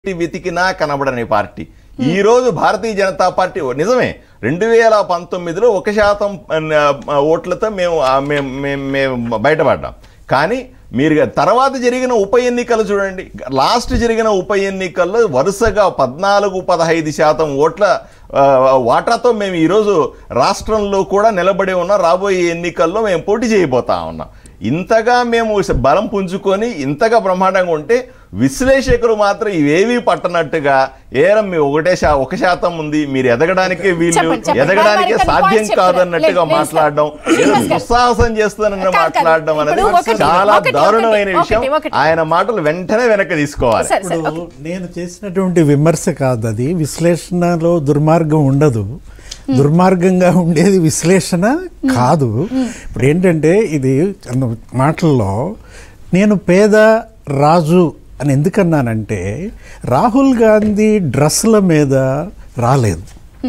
Party వెతికినా కనబడని party ఈ రోజు భారతీయ జనతా పార్టీ నిజమే రెండు వేల పంతొమ్మిదిలో ఒక శాతం ఆ, ఓట్లతో మేము ఆ, మేము మేము మేము బయటపడ్డాం కానీ మీరు తర్వాత జరిగిన ఉప ఎన్నికలు చూడండి లాస్ట్ జరిగిన ఉప ఎన్నికల్లో వరుసగా పద్నాలుగు పదహైదు శాతం ఓట్ల ఆ, వాటాతో మేము ఈరోజు రాష్ట్రంలో కూడా నిలబడి ఉన్నాం రాబోయే ఎన్నికల్లో మేము పోటీ చేయబోతా ఉన్నాం ఇంతగా మేము బలం పుంజుకొని ఇంతగా బ్రహ్మాండంగా ఉంటే విశ్లేషకులు మాత్రం ఇవేవి పట్టనట్టుగా ఏరం మీ ఒకటే శా ఒక శాతం ఉంది మీరు ఎదగడానికి వీళ్ళు చెప్పండి, చెప్పండి. ఎదగడానికి మరి మరి సాధ్యం points చెప్తారా? కాదన్నట్టుగా లేదు, లేదు, మాట్లాడడం సార్. ఏదో శ్రీనివాస్ గారు. దుస్సాహసం చేస్తానని కాదు, కాదు. మాట్లాడడం అనేది ఇప్పుడు ఒకటి, చాలా ఒకటి, దారుణమైన ఒకటి, విషయం ఒకటి. ఆయన మాటలు వెంటనే వెనక్కి తీసుకోవాలి సరే సరే ఇప్పుడు ఓకే. నేను చేసినటువంటి విమర్శ కాదు అది విశ్లేషణలో దుర్మార్గం ఉండదు దుర్మార్గంగా ఉండేది విశ్లేషణ కాదు ఇప్పుడు ఏంటంటే ఇది అన్న మాటల్లో నేను పేద రాజు అని ఎందుకన్నానంటే రాహుల్ గాంధీ డ్రెస్సుల మీద రాలేదు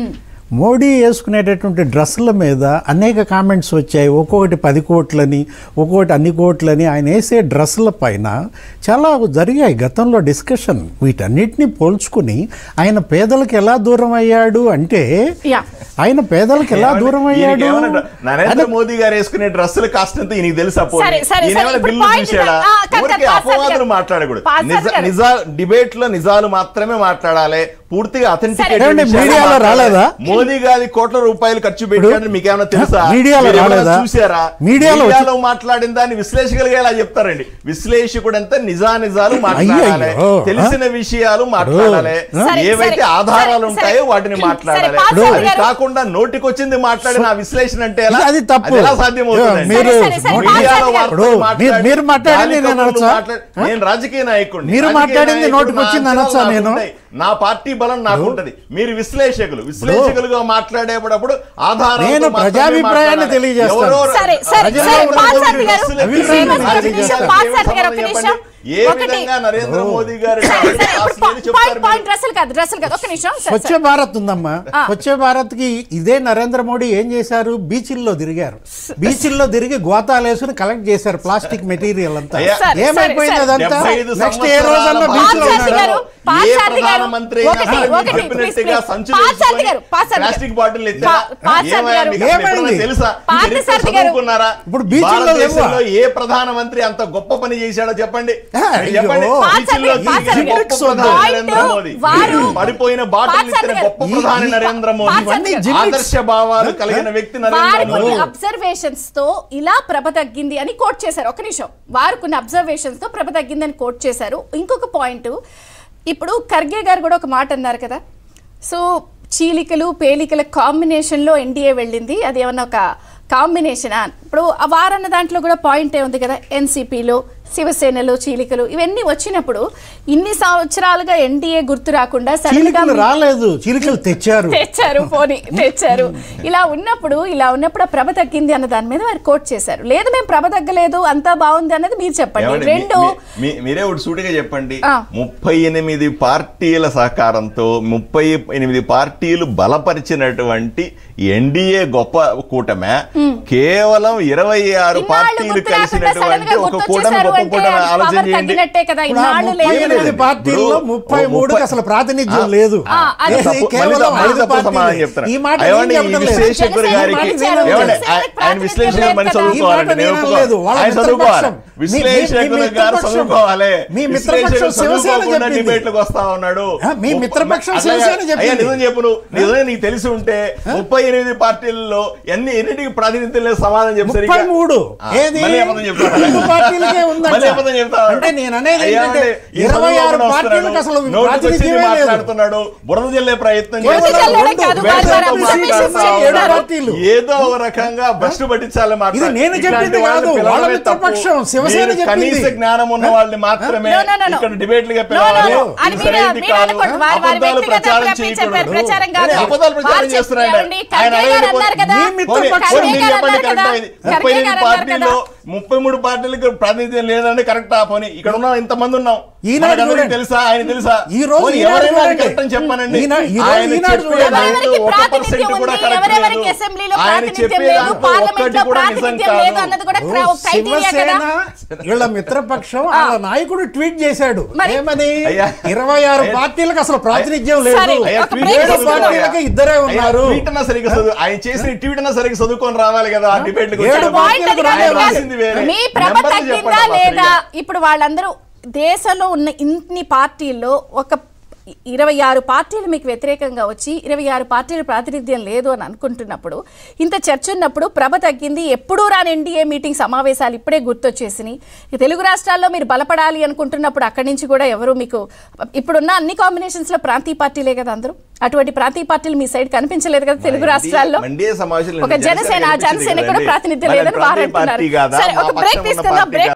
మోడీ వేసుకునేటటువంటి డ్రెస్సుల మీద అనేక కామెంట్స్ వచ్చాయి ఒక్కొక్కటి పది కోట్లని ఒక్కొక్కటి అన్ని కోట్లని ఆయన వేసే డ్రెస్సుల పైన చాలా జరిగాయి గతంలో డిస్కషన్ వీటన్నిటిని పోల్చుకుని ఆయన పేదలకు ఎలా దూరం అయ్యాడు అంటే యా. ఆయన పేదలకు ఎలా దూరం అయ్యాడు ఈయనకేమన్నా నరేంద్ర మోదీ గారు వేసుకునే డ్రెస్సుల కాస్ట్ ఎంత ఈయనకి తెలుసా పోనీ? సరే, సరే, ఈయన సరే, ఏమైనా ఇప్పుడు బిల్లు point చూశాడా ఆ, కాదు, ఊరికే కాదు, పాస్ అపవాదులు గారు. మాట్లాడకూడదు పాస్ నిజ- గారు. నిజా డిబేట్ లో నిజాలు మాత్రమే మాట్లాడాలి పూర్తిగా అథెంటికేట్ ఏమండి, మీడియాలో రాలేదా? మోదీ గారి కోట్ల రూపాయలు ఖర్చు పెట్టాడని మీకు ఏమైనా తెలుసా మీడియాలో మీరు ఏమైనా రాలేదా? చూసారా మీడియాలో వచ్చి- మీడియాలో మాట్లాడిన దాన్ని విశ్లేషకులుగా ఎలా చెప్తారండి విశ్లేషకుడు అంతా నిజానిజాలు మాట్లాడాలి అయ్యయ్యో. తెలిసిన విషయాలు మాట్లాడాలి సరే, ఏవైతే సరే, ఆధారాలు సరే, ఉంటాయో సరే. వాటిని సరే, మాట్లాడాలి పాస్ అది గారు. కాకుండా నోటికొచ్చింది మాట్లాడిన ఆ విశ్లేషణ అంటే ఎలా అది తప్పు. ఎలా సాధ్యమవుతుంది మీరు సరే, సరే, మీడియాలో పాస్ వార్తలు గారు. మాట్లాడి, మీరు- మీరు మాట్లాడింది గాలి నేను కబుర్లు అనొచ్చా? మాట్లాడి- నేను రాజకీయ నాయకుడిని మీరు రాజకీయ మాట్లాడింది నాయకుడు నోటికి నా వచ్చింది అంచనాలు అనొచ్చా నేను? నాకుంటాయి. నా పార్టీ బలం నాకుంటది మీరు విశ్లేషకులు విశ్లేషకులుగా మాట్లాడేటప్పుడు ఆధారాలతో నేను మాత్రమే ప్రజాభిప్రాయాన్ని మాట్లాడాలి. తెలియజేస్తాను. ఎవరో సరే, సరే, ప్రజలు సరే, ఎవరో పాస్ కొన్ని గారు. బస్సులు ఎక్కి శ్రీనివాస్ గారు, రాజకీయాలకు ఒక నిమిషం, ఏమి పాస్ గారు, ఒక సంబంధం నిమిషం. చెప్పండి. ఏ ఒకటి. విధంగా నరేంద్ర మోదీ గారు సరే, సరే, ఇప్పుడు అసలు ఏం పాయింట్ చెప్తారు పాయింట్ మీరు? డ్రెస్సులు కాదు డ్రెస్సులు కాదు ఒక నిమిషం సరే, స్వచ్ఛ సరే. భారత్ ఉందమ్మా ఆ. స్వచ్ఛ భారత్ కి ఇదే నరేంద్ర మోడీ ఏం చేశారు బీచ్ల్లో తిరిగారు బీచ్ల్లో తిరిగి గోతాలు వేసుకుని కలెక్ట్ చేశారు ప్లాస్టిక్ మెటీరియల్ అంతా అయ్యా. సరే, ఏమైపోయింది సరే, అదంతా డెబ్బై ఐదు నెక్స్ట్ ఏ సంవత్సరాల రోజన్నా పాలన బీచ్ లో పార్థసారథి ఉన్నారా? గారు, ఏ పార్థసారథి గారు, ప్రధానమంత్రి అయినా ఒకటి, సరే ఒకటి, చెప్పినట్టుగా please, సంచులు పార్థసారథి గారు, తీసుకొని పార్థసారథి ప్లాస్టిక్ గారు. బాటిల్ ఎత్తారా? పా- పార్థసారథి ఏమయ్యా గారు. మీకు అసలు ఎప్పుడైనా ఏమైంది? తెలుసా పార్థసారథి చరిత్ర గారు. చదువుకున్నారా? ఇప్పుడు బీచ్ల్లో భారతదేశంలో లేవా? ఏ ప్రధానమంత్రి అంత గొప్ప పని చేశాడో చెప్పండి ఆ, మీరు చెప్పండి అయ్యో. బీచ్ల్లో పార్థసారథి తిరిగి గారు, గొప్ప పార్థసారథి ప్రధాని గారు. నరేంద్ర మోదీ వారు- పడిపోయిన బాటిల్ పార్థసారథి ఇచ్చిన గారు. గొప్ప ప్రధాని ఈ- నరేంద్ర మోదీ పార్థసారథి గారు. ఆదర్శ భావాలు కలిగిన వ్యక్తి నరేంద్ర వారు మోదీ కొన్ని అబ్జర్వేషన్స్ తో ఇలా ప్రభ తగ్గింది అని కోట్ చేశారు ఒక నిమిషం వారు కొన్ని అబ్జర్వేషన్స్ తో ప్రభ తగ్గింది అని కోట్ చేశారు ఇంకొక పాయింట్ ఇప్పుడు ఖర్గే గారు కూడా ఒక మాట అన్నారు కదా సో చీలికలు పేలికల కాంబినేషన్లో ఎన్డీఏ వెళ్ళింది అది ఏమన్నా ఒక కాంబినేషనా ఇప్పుడు ఆ వారన్న దాంట్లో కూడా పాయింటే ఉంది కదా ఎన్సీపీలో శివసేనలో చీలికలు ఇవన్నీ వచ్చినప్పుడు ఇన్ని సంవత్సరాలుగా ఎన్డీఏ గుర్తు రాకుండా సడన్ గా చీలికలు రాలేదు చీలికలు తెచ్చారు తెచ్చారు పోనీ తెచ్చారు ఇలా ఉన్నప్పుడు ఇలా ఉన్నప్పుడు ఆ ప్రభ తగ్గింది అన్న దాని మీద వారు కోట్ చేశారు లేదు మేము ప్రభ తగ్గలేదు అంతా బాగుంది అన్నది మీరు చెప్పండి ఏమండి, మీ- రెండు మీ- మీ- మీరే ఒకటి సూటిగా చెప్పండి ఆ. ముప్పై ఎనిమిది పార్టీల సహకారంతో ముప్పై ఎనిమిది పార్టీలు బలపరిచినటువంటి ఎన్డీఏ గొప్ప కూటమే కేవలం ఇరవై ఆరు ఇన్నాళ్ళు పార్టీలు గుర్తు రాకుండా సడన్ కలిసినటువంటి గా ఒక కూటమి గుర్తొచ్చేసారు గొప్ప అంటే కూటమి అది ఆలోచన పవర్ చేయండి తగ్గినట్టే కదా ఇప్పుడు ఆ ఇన్నాళ్ళు ముప్పై లేదు ఎనిమిది లేదు. పార్టీల్లో ఇప్పుడు ముప్పై ఓ మూడుకి ముప్పై- అసలు ప్రాతినిధ్యం ఆ, లేదు ఆ, అది ఏది తప్పు- కేవలం మళ్ళీ తప్పు- మళ్ళీ ఐదు తప్పు సమాధానం పార్టీలే. చెప్తున్నా. ఈ మాట ఏమండి, నేను ఈ చెప్పడం లేదు. విశ్లేషకుడు జనసేన గారికి పార్టీ ఏమండి, జనసేనకి ఆయన- ఆయన ప్రాతినిధ్యం విశ్లేషణ లేదు మరి కదా. చదువుకోవాలండి ఈ మాట నేను నేను ఒప్పుకో- లేదు. వాళ్ళ ఆయన మిత్రపక్షం. చదువుకోవాలి మీ- మీ- మీ విశ్లేషకులు గారు మిత్రపక్షం. చదువుకోవాలి మీ విశ్లేషకులు మిత్రపక్షం శివసేన చదువుకోకుండా చెప్పింది. డిబేట్లకు వస్తా ఉన్నాడు ఆ, మీ మిత్రపక్షం అట్లా శివసేన అయ్యా, చెప్పింది. నిజం చెప్పు నువ్వు నిజమే నీకు తెలిసి ఉంటే ముప్పై ఎనిమిది పార్టీలలో ఎన్ని ఎన్నిటికి ప్రాతినిధ్యం లేదు సమాధానం చెప్పు ముప్పై సరిగ్గా. మూడు ఆ, ఏది మళ్ళీ అబద్ధం చెప్తావా? రెండు పార్టీలకే ఉందంట. మళ్ళీ అబద్ధం చెప్తావా? అంటే నేను అనేది అయ్యా, ఏంటంటే అంటే ఈ ఇరవై ఆరు చదువుకోకుండా పార్టీలకు వస్తున్నాడు. అసలు నోటికి వచ్చింది ప్రాతినిధ్యమే లేదు. మాట్లాడుతున్నాడు బురద జల్లే ప్రయత్నం కేవలం బురద చేస్తున్నాడు. జల్లడం రెండు కాదు, వేసవితో వారు వారు మాట్లాడుతా observations ఉన్నాడు. ఏడు పార్టీలు. ఏదో ఒక రకంగా భ్రష్టు పట్టించాలి ఇది నేను చెప్పింది కాదు. వాళ్ళ మిత్రపక్షం, శివసేన చెప్పింది. కనీస జ్ఞానం ఉన్న వాళ్ళని మాత్రమే No, no, no, no. ఇక్కడ డిబేట్లుగా No, no, పిలవాలి no. అది ఇది మీరు- సరైనది మీరు కాదు. అనుకోండి. వారి- వారి అబద్ధాలు వ్యక్తిగత ప్రచారం ప్రచారం చేయకూడదు. ప్రచారం కాదు. నేను అబద్ధాలు ప్రచారం వారు చేస్తున్నాడు చెప్పండి, ఆయన ఖర్గే గారు అడగకపోతే- అన్నారు కదా. మీ మిత్రపక్షం పోనీ, పోనీ మీరు ఖర్గే గారు చెప్పండి అన్నారు కరెక్టా కదా. ఇది? ఖర్గే ముప్పై ఎనిమిది గారు అన్నారు పార్టీల్లో కదా. ముప్పై మూడు పార్టీలకు ప్రాతినిధ్యం లేదంటే కరెక్ట్ ఆ పోనీ ఇక్కడ ఉన్న ఇంత మంది ఉన్నాం ఈనాడు మనకందరికీ చూడండి. తెలుసా ఆయన తెలుసా ఈ రోజు పోనీ ఈనాడు ఎవరైనా అది చూడండి. కరెక్ట్ అని చెప్పానండి ఈనా- ఈ రోజు ఆయన ఈనాడు చెప్పే చూడండి. దాంట్లో ఎవరెవరికి ఒక ప్రాతినిధ్యం percent కూడా ఉంది, correct ఎవరెవరికి లేదు. అసెంబ్లీలో ఆయన ప్రాతినిధ్యం చెప్పే లేదు, దాంట్లో పార్లమెంట్లో ఒక్కటి కూడా నిజం ప్రాతినిధ్యం కాదు. లేదు అన్నది కూడా క్రౌ- క్రైటీరియా కదా శివసేన వీళ్ళ మిత్రపక్షం వాళ్ళ నాయకుడు ట్వీట్ చేశాడు మరి- ఏమని అయ్యా. ఇరవై ఆరు అయ్యా. పార్టీలకు అసలు ప్రాతినిధ్యం సరే, లేదు అయ్యా, ఒక tweet break చేసి ఏడు తీసుకుందాం. చదువుకోవాలి. పార్టీలకి ఇద్దరే అయ్యా, ఉన్నారు tweet అన్నా సరిగ్గా చదువు ఆయన చేసిన ట్వీట్ అన్నా సరిగ్గా చదువుకొని రావాలి కదా ఆ డిబేట్ ఏడు పాయింట్ అది కాదు, ఆయన కాదు. రాసింది వేరే. మీ ప్రభ నెంబర్లు తగ్గిందా చెప్పండి లేదా అమ్మా ఇప్పుడు వాళ్ళందరూ దేశంలో ఉన్న ఇన్ని పార్టీల్లో ఒక ఇరవై ఆరు పార్టీలు మీకు వ్యతిరేకంగా వచ్చి ఇరవై ఆరు పార్టీలు ప్రాతినిధ్యం లేదు అని అనుకుంటున్నప్పుడు ఇంత చర్చ ఉన్నప్పుడు ప్రభ తగ్గింది ఎప్పుడూ రాని ఎన్డీఏ మీటింగ్ సమావేశాలు ఇప్పుడే గుర్తొచ్చేసినాయి ఇక తెలుగు రాష్ట్రాల్లో మీరు బలపడాలి అనుకుంటున్నప్పుడు అక్కడి నుంచి కూడా ఎవరు మీకు ఇప్పుడున్న అన్ని కాంబినేషన్స్ లో ప్రాంతీయ పార్టీలే కదా అందరూ అటువంటి ప్రాంతీయ పార్టీలు మీ సైడ్ కనిపించలేదు కదా తెలుగు రాష్ట్రాల్లో మండే సమావేశంలో ఒక జనసేన జనసేన కూడా ప్రాతినిధ్యం లేదని వారు అంటున్నారు సరే ఒక బ్రేక్ తీసుకుందాం బ్రేక్